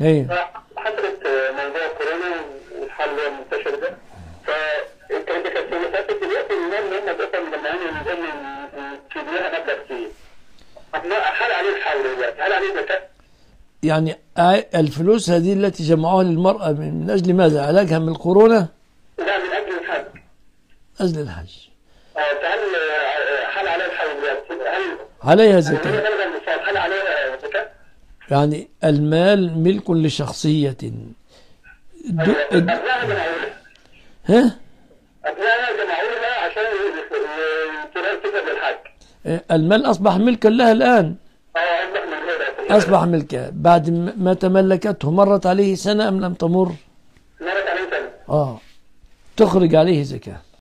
هي حضرت موضوع كورونا والحل المنتشر ده فكانت كانت اللي فاتت دلوقتي المال اللي هم مثلا لما هم نزلنا نشيلوها مبلغ كتير طب ما هل عليه الحول دلوقتي؟ هل عليه زكاة؟ يعني آي- الفلوس هذه التي جمعوها للمرأة من من أجل ماذا علاجها من الكورونا لا من أجل الحج أجل الحج اه فهل آه، هل عليه الحول دلوقتي؟ هل عليها هل زكاة بلغ النصاب هل عليه زكاة؟ يعني المال ملك لشخصية الد- الد- أبنائها جمعوها ها أبنائها جمعوها عشان تروح تذهب للحج المال أصبح ملكا لها الآن اه أصبح من غير أصبح ملكا بعد م- ما تملكته مرت عليه سنة أم لم تمر مرت عليه سنة آه تخرج عليه زكاة